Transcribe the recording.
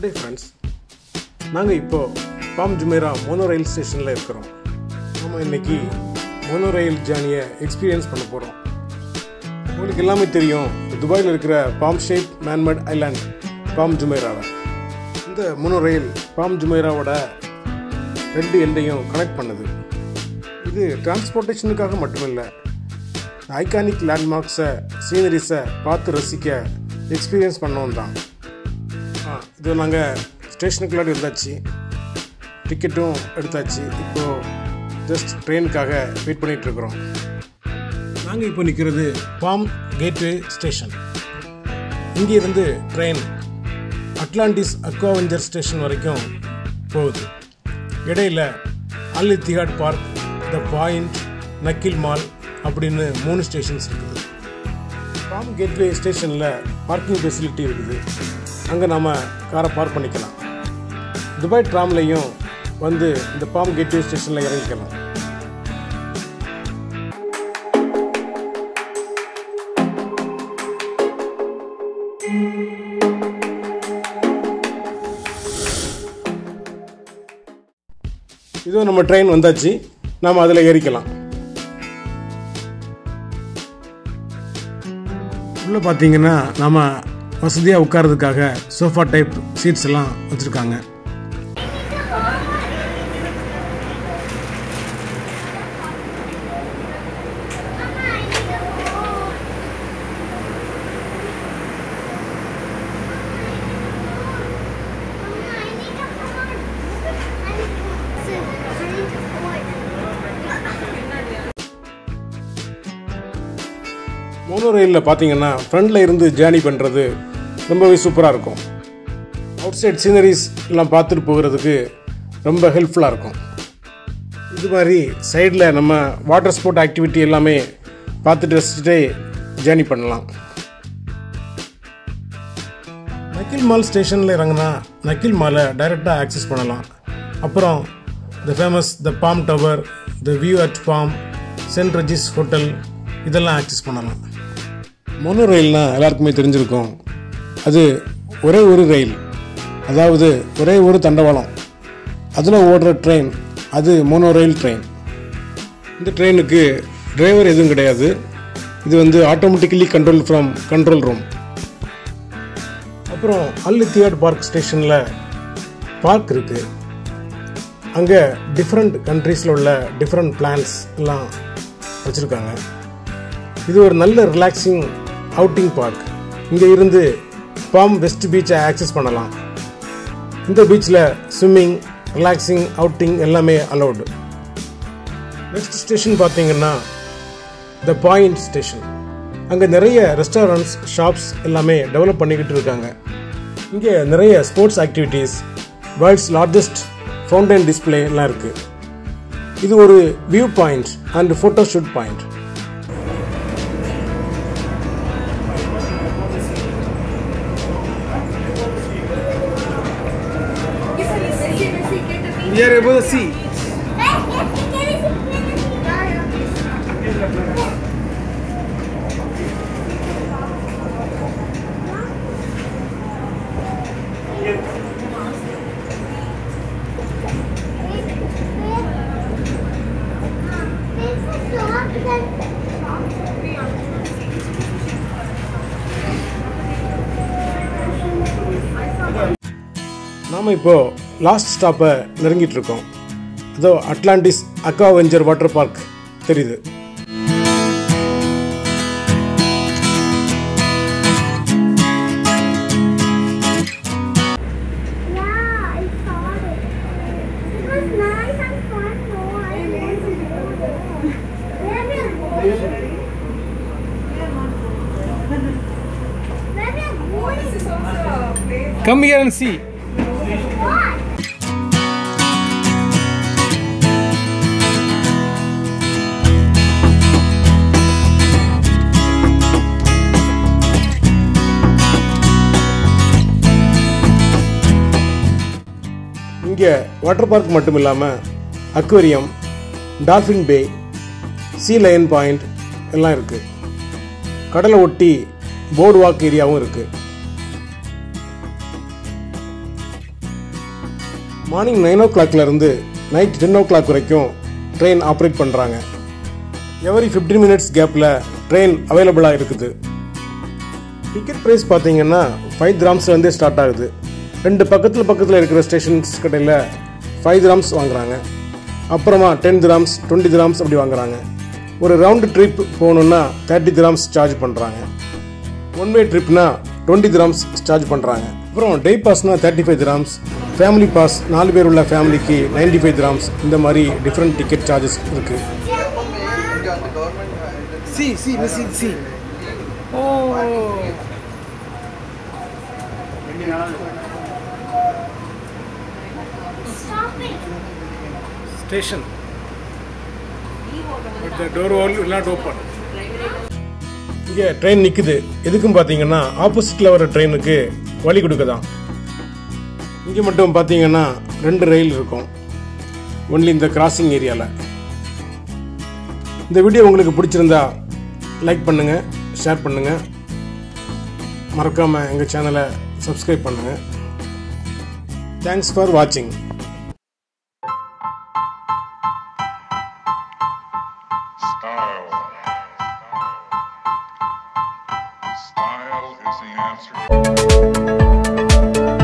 Good day friends நாங்கள் இப்போது bomb Jumeirah mono ரயில் ஸ்டேஷனில் இருக்கிறோம் நம்ம இன்னைக்கு மோனோ ரயில் ஜேர்னியை எக்ஸ்பீரியன்ஸ் பண்ண போகிறோம் உங்களுக்கு எல்லாமே தெரியும் துபாயில் இருக்கிற palm shape manmade island Palm ஜுமேராவை இந்த மோனோ ரயில் பாம் ஜுமேராவோட ரெண்டு எண்டையும் கனெக்ட் பண்ணுது இது டிரான்ஸ்போர்ட்டேஷனுக்காக மட்டுமில்லை ஐகானிக் லேண்ட்மார்க்ஸை சீனரிஸை பார்த்து ரசிக்க எக்ஸ்பீரியன்ஸ் பண்ணவும் தான் ஆ இது நாங்கள் ஸ்டேஷனுக்குள்ளாடி வந்தாச்சு டிக்கெட்டும் எடுத்தாச்சு இப்போது ஜஸ்ட் ட்ரெயினுக்காக வெயிட் பண்ணிகிட்டு இருக்கிறோம் நாங்கள் இப்போ நிற்கிறது பாம் கேட்வே ஸ்டேஷன் இங்கே இருந்து ட்ரெயின் அட்லாண்டிஸ் அக்வாவெஞ்சர் ஸ்டேஷன் வரைக்கும் போகுது இடையில Al Ittihad Park the Pointe Nakheel Mall அப்படின்னு மூணு ஸ்டேஷன்ஸ் இருக்குது பாம் கேட்வே ஸ்டேஷனில் பார்க்கிங் ஃபெசிலிட்டி இருக்குது அங்கே நாம் காரை பார்க் பண்ணிக்கலாம் துபாய் ட்ராம்லையும் வந்து இந்த பாம் கேட்வே ஸ்டேஷனில் இறங்கிக்கலாம் இதோ நம்ம ட்ரெயின் வந்தாச்சு நாம் அதில் ஏறிக்கலாம் உள்ளே பார்த்தீங்கன்னா நம்ம வசதியாக உட்கார்றதுக்காக சோஃபா டைப் சீட்ஸ் எல்லாம் வச்சுருக்காங்க மோனோ ரயிலில் பார்த்தீங்கன்னா ஃப்ரண்டில் இருந்து ஜேர்னி பண்ணுறது ரொம்பவே சூப்பராக இருக்கும் அவுட் சைட் சீனரிஸ் எல்லாம் பார்த்துட்டு போகிறதுக்கு ரொம்ப ஹெல்ப்ஃபுல்லாக இருக்கும் இது மாதிரி சைடில் நம்ம வாட்டர் ஸ்போர்ட் ஆக்டிவிட்டி எல்லாமே பார்த்துட்டு ரசிச்சுட்டே ஜேர்னி பண்ணலாம் நக்கில் மால் ஸ்டேஷனில் இறங்கினா நக்கில் மாலை டைரெக்டாக ஆக்சஸ் பண்ணலாம் அப்புறம் the famous the Palm Tower the View at Palm St Regis hotel இதெல்லாம் ஆக்சஸ் பண்ணலாம் மோனோ ரயில்னா எல்லாருக்குமே தெரிஞ்சிருக்கும் அது ஒரே ஒரு ரயில் அதாவது ஒரே ஒரு தண்டவாளம் அதில் ஓடுற ட்ரெயின் அது மோனோ ரயில் ட்ரெயின் இந்த ட்ரெயினுக்கு டிரைவர் எதுவும் கிடையாது இது வந்து automatically control from control room அப்புறம் அல் தியாட் பார்க் ஸ்டேஷனில் பார்க் இருக்குது அங்கே டிஃப்ரெண்ட் கண்ட்ரீஸில் உள்ள டிஃப்ரெண்ட் பிளான்ஸ் எல்லாம் வச்சுருக்காங்க இது ஒரு நல்ல ரிலாக்ஸிங் அவுட்டிங் பார்க் இங்கே இருந்து பாம் வெஸ்ட் பீச்சை ஆக்சஸ் பண்ணலாம் இந்த பீச்சில் ஸ்விம்மிங் ரிலாக்ஸிங் அவுட்டிங் எல்லாமே அலௌடு நெக்ஸ்ட் ஸ்டேஷன் பார்த்தீங்கன்னா த பாயிண்ட் ஸ்டேஷன் அங்கே நிறைய ரெஸ்டாரண்ட்ஸ் ஷாப்ஸ் எல்லாமே டெவலப் பண்ணிக்கிட்டு இருக்காங்க இங்கே நிறைய sports activities world's largest fountain display எல்லாம் இருக்குது இது ஒரு view point and photo shoot point We are able to see. நாம் இப்போ லாஸ்ட் ஸ்டாப்பை நெருங்கிட்டு இருக்கோம் அதோ அட்லாண்டிஸ் அக்வாவெஞ்சர் வாட்டர் பார்க் தெரியுது Yeah, I saw it. It was nice and fun. No, I want to go there. Where we are going? Where we are going? Come here and see. What? இங்கே water park மட்டும் இல்லாமல் aquarium dolphin bay sea lion point எல்லாம் இருக்குது கடலை ஒட்டி board walk ஏரியாவும் இருக்குது morning nine o இருந்து நைட் டென் ஓ கிளாக் வரைக்கும் ட்ரெயின் ஆப்ரேட் பண்ணுறாங்க எவரி 15 மினிட்ஸ் கேப்பில் ட்ரெயின் அவைலபிளாக இருக்குது டிக்கெட் ப்ரைஸ் பார்த்தீங்கன்னா ஃபைவ் கிராம்ஸ்லேருந்தே ஸ்டார்ட் ஆகுது ரெண்டு பக்கத்தில் பக்கத்தில் இருக்கிற ஸ்டேஷன்ஸ் கடையில் ஃபைவ் கிராம்ஸ் வாங்குறாங்க அப்புறமா டென் கிராம்ஸ் டுவெண்ட்டி கிராம்ஸ் அப்படி வாங்குறாங்க ஒரு ரவுண்டு ட்ரிப் போகணுன்னா தேர்ட்டி கிராம்ஸ் சார்ஜ் பண்ணுறாங்க ஒன் வே ட்ரிப்னா டுவெண்ட்டி கிராம்ஸ் சார்ஜ் பண்ணுறாங்க அப்புறம் டே பாஸ்னா thirty five dirhams family pass நாலு பேர் உள்ள ஃபேமிலிக்கு நைன்டி ஃபைவ் கிராம்ஸ் இந்த மாதிரி டிஃப்ரெண்ட் டிக்கெட் சார்ஜஸ் இருக்குது சி சி மிஸ்ஸிங் சி ஓ Stop it. Station but the door all will not open இங்கே ட்ரெயின் நிற்குது எதுக்கும் பார்த்தீங்கன்னா ஆப்போசிட்டில் வர ட்ரெயினுக்கு வழி கொடுக்க தான் இங்கே மட்டும் பார்த்தீங்கன்னா ரெண்டு ரயில் இருக்கும் ஒன்லி இந்த கிராசிங் ஏரியாவில் இந்த வீடியோ உங்களுக்கு பிடிச்சிருந்தா லைக் பண்ணுங்கள் ஷேர் பண்ணுங்கள் மறக்காமல் எங்கள் சேனலை சப்ஸ்கிரைப் பண்ணுங்கள் தேங்க்ஸ் ஃபார் வாட்சிங் Style. Style is the answer.